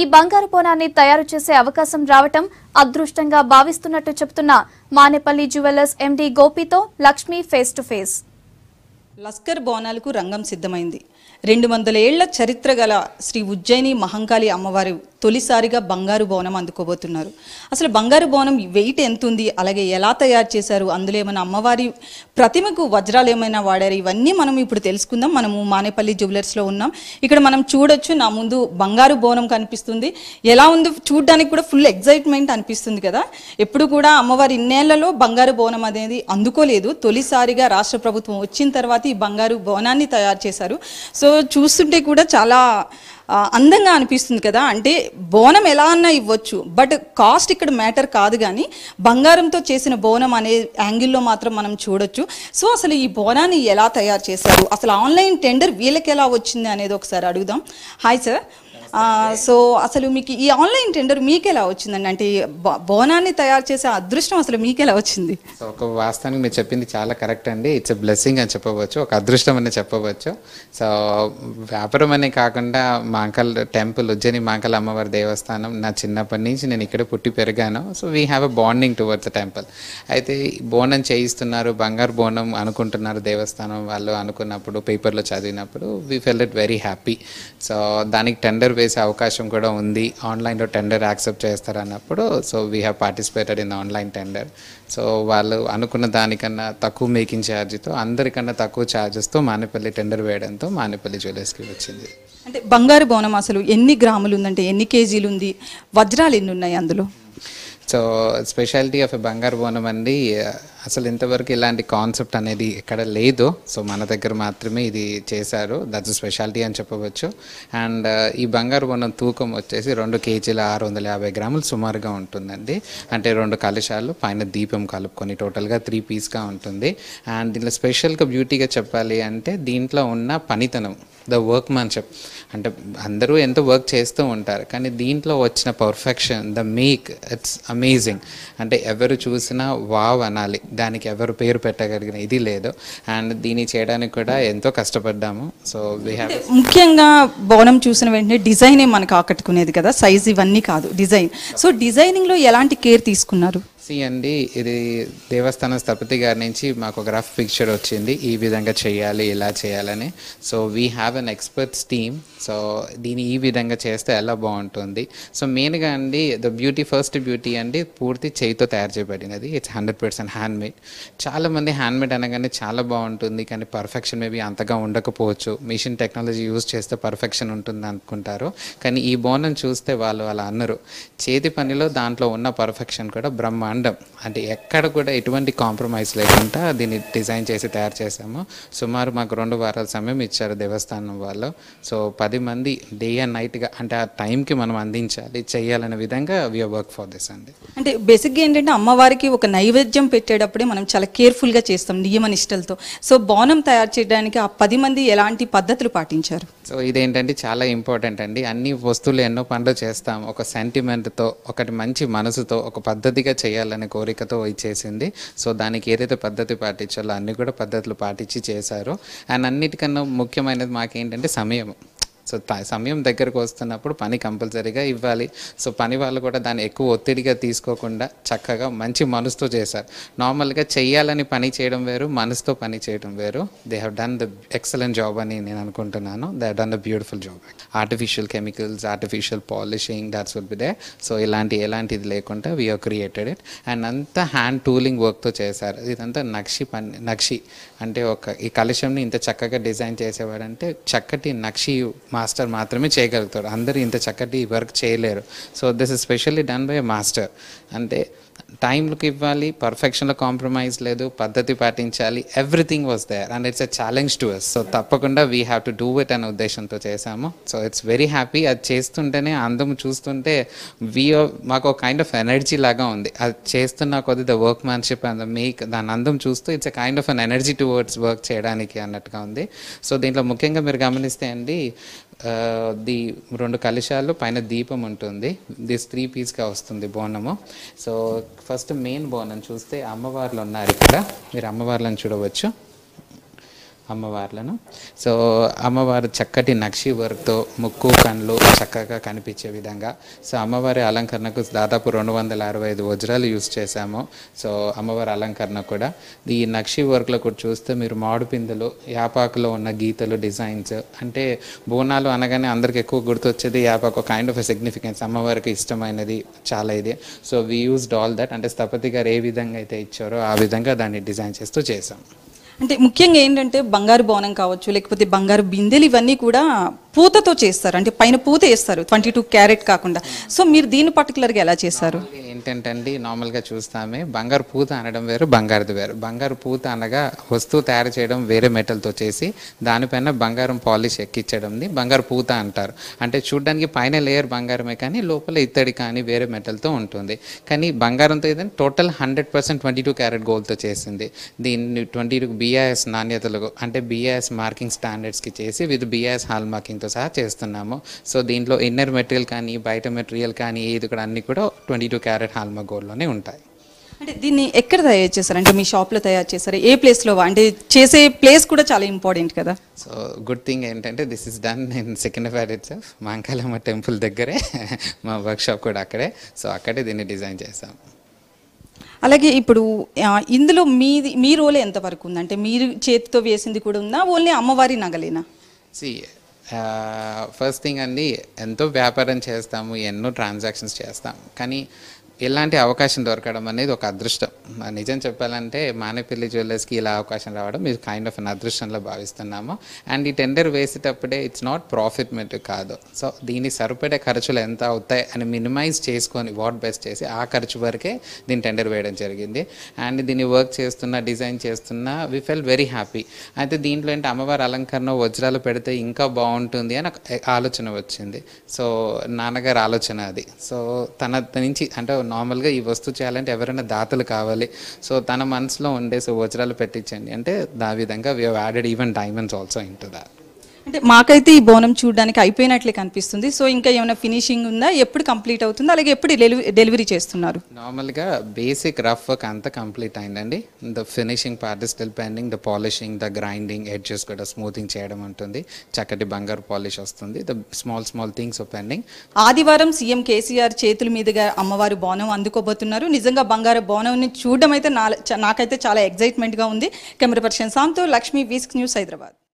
ఈ బంగారు బోనాన్ని తయారు చేసే అవకాశం రావటం అదృష్టంగా భావిస్తున్నట్టు చెబుతున్న మానేపల్లి జ్యువెలర్స్ ఎండీ గోపితో Lakshmi face to face Lashkar బోనాలకు రంగం సిద్ధమైంది రెండు వందల ఏళ్ల చరిత్ర గల శ్రీ ఉజ్జయిని మహంకాళి అమ్మవారు తొలిసారిగా బంగారు బోనం అందుకోబోతున్నారు అసలు బంగారు బోనం వెయిట్ ఎంత ఉంది అలాగే ఎలా తయారు చేశారు అందులో ఏమైనా అమ్మవారి ప్రతిమకు వజ్రాలు ఏమైనా వాడారు ఇవన్నీ మనం ఇప్పుడు తెలుసుకుందాం మనము మానేపల్లి జ్యువెలర్స్లో ఉన్నాం ఇక్కడ మనం చూడొచ్చు నా ముందు బంగారు బోనం కనిపిస్తుంది ఎలా ఉందో చూడడానికి కూడా ఫుల్ ఎగ్జైట్మెంట్ అనిపిస్తుంది కదా ఎప్పుడు కూడా అమ్మవారి ఇన్నేళ్లలో బంగారు బోనం అనేది అందుకోలేదు తొలిసారిగా రాష్ట్ర ప్రభుత్వం వచ్చిన తర్వాత ఈ బంగారు బోనాన్ని తయారు చేశారు సో చూస్తుంటే కూడా చాలా ఆ, అందంగా అనిపిస్తుంది కదా అంటే బోనం ఎలా అన్నా ఇవ్వచ్చు బట్ కాస్ట్ ఇక్కడ మ్యాటర్ కాదు కానీ బంగారంతో చేసిన బోనం అనే యాంగిల్లో మాత్రం మనం చూడొచ్చు సో అసలు ఈ బోనాన్ని ఎలా తయారు చేశారు అసలు ఆన్లైన్ టెండర్ వీళ్ళకి ఎలా వచ్చింది అనేది ఒకసారి అడుగుదాం హాయ్ సార్ సో అసలు మీకు ఈ ఆన్లైన్ టెండర్ మీకు ఎలా వచ్చిందండి అంటే ఈ బ- బోనాన్ని తయారు చేసే అదృష్టం అసలు మీకు ఎలా వచ్చింది సో ఒక వాస్తవానికి మీరు చెప్పింది చాలా కరెక్ట్ అండి ఇట్స్ ఎ బ్లెస్సింగ్ అని చెప్పవచ్చు ఒక అదృష్టం అని చెప్పవచ్చు సో వ్యాపారం అనే కాకుండా మాంకల్ టెంపుల్ ఉజ్జయిని మాంకల్ అమ్మవారి దేవస్థానం నా చిన్నప్పటి నుంచి నేను ఇక్కడ పుట్టి పెరిగాను so we have a bonding towards the temple అయితే ఈ బోనం చేయిస్తున్నారు బంగారు బోనం అనుకుంటున్నారు దేవస్థానం వాళ్ళు అనుకున్నప్పుడు పేపర్లో చదివినప్పుడు we fell it very happy so దానికి టెండర్ వేసే అవకాశం కూడా ఉంది ఆన్లైన్లో టెండర్ యాక్సెప్ట్ చేస్తారన్నప్పుడు so we have participated in online tender so వాళ్ళు అనుకున్న దానికన్నా తక్కువ మేకింగ్ ఛార్జ్తో అందరికన్నా తక్కువ ఛార్జెస్తో మానేపల్లి టెండర్ వేయడంతో మానేపల్లి జ్యువెలర్స్కి వచ్చింది అంటే బంగారు బోనం అసలు ఎన్ని గ్రాములు ఉందంటే ఎన్ని కేజీలు ఉంది వజ్రాలు ఎన్ని ఉన్నాయి అందులో సో స్పెషాలిటీ ఆఫ్ బంగారు బోనం అండి అసలు ఇంతవరకు ఇలాంటి కాన్సెప్ట్ అనేది ఎక్కడ లేదు సో మన దగ్గర మాత్రమే ఇది చేశారు దట్స్ స్పెషాలిటీ అని చెప్పవచ్చు అండ్ ఈ బంగారు బోనం తూకం వచ్చేసి రెండు కేజీల ఆరు వందల యాభై గ్రాములు సుమారుగా ఉంటుందండి అంటే రెండు కలశాలు పైన దీపం కలుపుకొని టోటల్గా త్రీ పీస్గా ఉంటుంది అండ్ దీంట్లో స్పెషల్గా బ్యూటీగా చెప్పాలి అంటే దీంట్లో ఉన్న పనితనం ద వర్క్ మ్యాన్షిప్ అంటే అందరూ ఎంతో వర్క్ చేస్తూ ఉంటారు కానీ దీంట్లో వచ్చిన perfection the make it's amazing అంటే ఎవరు చూసినా వావ్ అనాలి దానికి ఎవరు పేరు పెట్టగలిగిన ఇది లేదు అండ్ దీన్ని చేయడానికి కూడా ఎంతో కష్టపడ్డాము సో వీ హ్యావ్ ముఖ్యంగా బోనం చూసిన వెంటనే డిజైనే మనకు ఆకట్టుకునేది కదా సైజ్ ఇవన్నీ కాదు డిజైన్ సో డిజైనింగ్లో ఎలాంటి కేర్ తీసుకున్నారు సి అండి ఇది దేవస్థానం స్థపతి గారి నుంచి మాకు ఒక రఫ్ పిక్చర్ వచ్చింది ఈ విధంగా చేయాలి ఇలా చేయాలని so we have an experts team so దీన్ని ఈ విధంగా చేస్తే ఎలా బాగుంటుంది సో మెయిన్గా అండి ద బ్యూటీ ఫస్ట్ బ్యూటీ అండి పూర్తి చేయితో తయారు చేయబడినది it's hundred percent hand made చాలామంది హ్యాండ్ మేడ్ అనగానే చాలా బాగుంటుంది కానీ పర్ఫెక్షన్ మేబీ అంతగా ఉండకపోవచ్చు మిషన్ టెక్నాలజీ యూజ్ చేస్తే పర్ఫెక్షన్ ఉంటుంది అనుకుంటారు కానీ ఈ బోనం చూస్తే వాళ్ళు అలా అన్నారు చేతి పనిలో దాంట్లో ఉన్న పర్ఫెక్షన్ కూడా బ్రహ్మాండం అంటే ఎక్కడ కూడా ఎటువంటి కాంప్రమైజ్ లేకుండా దీన్ని డిజైన్ చేసి తయారు చేసాము సుమారు మాకు రెండు వారాల సమయం ఇచ్చారు దేవస్థానం వాళ్ళు సో పది మంది డే అండ్ నైట్గా అంటే ఆ టైంకి మనం అందించాలి చేయాలనే విధంగా వీఆర్ వర్క్ ఫర్ దిస్ అండి అంటే బేసిక్గా ఏంటంటే అమ్మవారికి ఒక నైవేద్యం పెట్టేటప్పుడే మనం చాలా కేర్ఫుల్గా చేస్తాం నియమ నిష్టలతో సో బోనం తయారు చేయడానికి ఆ పది మంది ఎలాంటి పద్ధతులు పాటించారు సో ఇదేంటంటే చాలా ఇంపార్టెంట్ అండి అన్ని వస్తువులు ఎన్నో పనులు చేస్తాం ఒక సెంటిమెంట్తో ఒకటి మంచి మనసుతో ఒక పద్ధతిగా చేయాలనే కోరికతో ఇచ్చేసింది సో దానికి ఏదైతే పద్ధతి పాటించాలో అన్ని కూడా పద్ధతులు పాటించి చేశారు అండ్ అన్నిటికన్నా ముఖ్యమైనది మాకేంటంటే సమయం సో త- సమయం దగ్గరకు వస్తున్నప్పుడు పని కంపల్సరీగా ఇవ్వాలి సో పని వాళ్ళు కూడా దాన్ని ఎక్కువ ఒత్తిడిగా తీసుకోకుండా చక్కగా మంచి మనసుతో చేశారు నార్మల్గా చెయ్యాలని పని చేయడం వేరు మనసుతో పని చేయడం వేరు they have done the excellent job అని నేను అనుకుంటున్నాను they have done the beautiful job artificial chemicals artificial polishing that's would be they so ఇలాంటి ఎలాంటిది లేకుండా we are created it and అంతా హ్యాండ్ టూలింగ్ వర్క్తో చేశారు ఇదంతా నక్షి పని నక్షి అంటే ఒక ఈ కలుషంని ఇంత చక్కగా డిజైన్ చేసేవాడంటే చక్కటి నక్షి మాస్టర్ మాత్రమే చేయగలుగుతారు అందరూ ఇంత చక్కటి వర్క్ చేయలేరు so this is specially done by master అంటే టైంకి ఇవ్వాలి పర్ఫెక్షన్లో కాంప్రమైజ్ లేదు పద్ధతి పాటించాలి everything was there and it's a challenge to us so తప్పకుండా we have to do it అనే ఉద్దేశంతో చేశాము సో ఇట్స్ వెరీ హ్యాపీ అది చేస్తుంటేనే అందం చూస్తుంటే వీ మాకు ఒక కైండ్ ఆఫ్ ఎనర్జీ లాగా ఉంది అది చేస్తున్న కొద్ది the workmanship and make దాని అందం చూస్తూ it's a kind of an energy towards work చేయడానికి అన్నట్టుగా ఉంది సో దీంట్లో ముఖ్యంగా మీరు గమనిస్తే అండి ఆ, ది రెండు కలశాలు పైన దీపం ఉంటుంది దిస్ త్రీ పీస్గా వస్తుంది బోనము సో ఫస్ట్ మెయిన్ బోనం చూస్తే అమ్మవార్లు ఉన్నారు ఇక్కడ మీరు అమ్మవార్లను చూడవచ్చు అమ్మవార్లను సో అమ్మవారు చక్కటి నక్షి వర్క్తో ముక్కు కళ్ళు చక్కగా కనిపించే విధంగా సో అమ్మవారి అలంకరణకు దాదాపు రెండు వందల అరవై ఐదు వజ్రాలు యూస్ చేశాము సో అమ్మవారి అలంకరణ కూడా ఈ నక్షి వర్క్లో కూడా చూస్తే మీరు మామిడి పిందెలు యాపాకులో ఉన్న గీతలు డిజైన్స్ అంటే బోనాలు అనగానే అందరికి ఎక్కువ గుర్తొచ్చేది యాపాకు కైండ్ ఆఫ్ సిగ్నిఫికెన్స్ అమ్మవారికి ఇష్టమైనది చాలా ఇది so we used all that అంటే స్థపతి గారు ఏ విధంగా అయితే ఇచ్చారో ఆ విధంగా దాన్ని డిజైన్ చేస్తూ చేసాం అంటే ముఖ్యంగా ఏంటంటే బంగారు బోనం కావచ్చు లేకపోతే బంగారు బిందెలు ఇవన్నీ కూడా పూతతో చేస్తారు అంటే పైన పూత వేస్తారు ట్వంటీ టూ క్యారెట్ కాకుండా సో మీరు దీన్ని పర్టికులర్గా ఎలా చేస్తారు ఏంటంటే అండి నార్మల్గా చూస్తామే బంగారు పూత అనడం వేరు బంగారుది వేరు బంగారు పూత అనగా వస్తువు తయారు చేయడం వేరే మెటల్తో చేసి దానిపైన బంగారం పాలిష్ ఎక్కించడంని బంగారు పూత అంటారు అంటే చూడడానికి పైన లేయర్ బంగారమే కానీ లోపల ఇత్తడి కానీ వేరే మెటల్తో ఉంటుంది కానీ బంగారంతో ఏదైనా total hundred percent twenty two carat గోల్డ్తో చేసింది దీన్ని ట్వంటీ టూ బీఐఎస్ నాణ్యతలు అంటే బీఐఎస్ మార్కింగ్ స్టాండర్డ్స్కి చేసి విత్ బీఐఎస్ హాల్ మార్కింగ్తో సహా చేస్తున్నాము సో దీంట్లో ఇన్నర్ మెటీరియల్ కానీ బయట మెటీరియల్ కానీ ఇది కూడా అన్ని కూడా twenty two carat hallmark గోల్డ్లోనే ఉంటాయి అంటే దీన్ని ఎక్కడ తయారు చేస్తారు అంటే మీ షాప్లో తయారు చేస్తారు ఏ ప్లేస్లో అంటే చేసే ప్లేస్ కూడా చాలా ఇంపార్టెంట్ కదా సో గుడ్ థింగ్ ఏంటంటే this is done in second itself Mankalamma temple దగ్గరే మా వర్క్షాప్ కూడా అక్కడే సో అక్కడే దీన్ని డిజైన్ చేసాం అలాగే ఇప్పుడు ఆ, ఇందులో మీది మీ రోల్ ఎంతవరకు ఉంది అంటే మీరు చేతితో వేసింది కూడా ఉందా ఓన్లీ అమ్మవారి నగలేనా సి ఫస్ట్ థింగ్ అండి ఎంతో వ్యాపారం చేస్తాము ఎన్నో ట్రాన్సాక్షన్స్ చేస్తాం కానీ ఇలాంటి అవకాశం దొరకడం అనేది ఒక అదృష్టం ఆ నిజం చెప్పాలంటే మానేపల్లి జ్యువెలర్స్కి ఇలా అవకాశం రావడం ఇది కైండ్ ఆఫ్ అన్ అదృష్టంలో భావిస్తున్నాము అండ్ ఈ టెండర్ వేసేటప్పుడే ఇట్స్ నాట్ ప్రాఫిట్ మెట్ కాదు సో దీని సరిపడే ఖర్చులు ఎంత అవుతాయి అని మినిమైజ్ చేసుకొని వాట్ బెస్ట్ చేసి ఆ ఖర్చు వరకే దీని టెండర్ వేయడం జరిగింది అండ్ దీన్ని వర్క్ చేస్తున్న డిజైన్ చేస్తున్న వి ఫెల్ వెరీ హ్యాపీ అయితే దీంట్లో ఏంటి అమ్మవారి అలంకరణ వజ్రాలు పెడితే ఇంకా బాగుంటుంది అని ఒక ఆలోచన వచ్చింది సో నాన్నగారి ఆలోచన అది సో తన నుంచి అంటే నార్మల్గా ఈ వస్తువు చేయాలంటే ఎవరైనా దాతలు కావాలి సో తన మనసులో ఉండే సో వజ్రాలు పెట్టించండి అంటే ఆ విధంగా we added even diamonds also into that అంటే మాకైతే ఈ బోనం చూడడానికి అయిపోయినట్లే కనిపిస్తుంది సో ఇంకా ఏమైనా ఫినిషింగ్ ఉందా ఎప్పుడు కంప్లీట్ అవుతుందా అలాగే ఎప్పుడు డెలివరీ డెలివరీ చేస్తున్నారు నార్మల్గా బేసిక్ రఫ్ వర్క్ అంతా కంప్లీట్ అయిందండి the finishing part still pending the polishing the grinding edges కూడా స్మూతింగ్ చేయడం ఉంటుంది చక్కటి బంగారు పాలిష్ వస్తుంది the small small things pending ఆదివారం సీఎం కేసీఆర్ చేతుల మీదుగా అమ్మవారి బోనం అందుకోబోతున్నారు నిజంగా బంగారు బోనంని చూడడం అయితే నా- నాకైతే చాలా ఎగ్జైట్మెంట్గా ఉంది కెమెరా పర్సన్ సాంతో లక్ష్మీ వీస్క్ న్యూస్ హైదరాబాద్